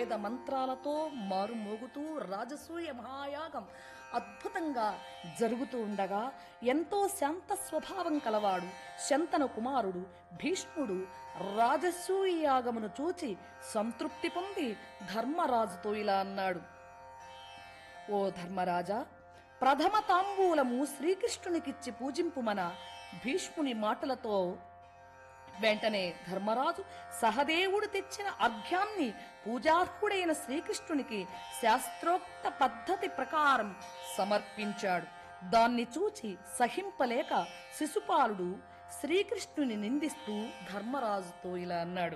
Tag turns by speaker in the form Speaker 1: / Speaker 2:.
Speaker 1: వేద మంత్రాలతో మారుమోగుతూ రాజసూయ మహాయాగం అద్భుతంగా జరుగుతూ ఉండగా ఎంతో శాంత స్వభావం కలవాడు శంతన కుమారుడు భీష్ముడు రాజసూయ యాగమును చూచి సంతృప్తి పొంది ధర్మరాజుతో ఇలా అన్నాడు ఓ ధర్మరాజా ప్రథమ తాంబూలము శ్రీకృష్ణునికిచ్చి పూజింపుమన భీష్ముని మాటలతో వెంటనే ధర్మరాజు సహదేవుడు తెచ్చిన అర్ఘ్యాన్ని పూజార్హుడైన శ్రీకృష్ణునికి శాస్త్రోక్త పద్ధతి ప్రకారం సమర్పించాడు దాన్ని చూచి సహింపలేక శిశుపాలుడు శ్రీకృష్ణుని నిందిస్తూ ధర్మరాజుతో ఇలా అన్నాడు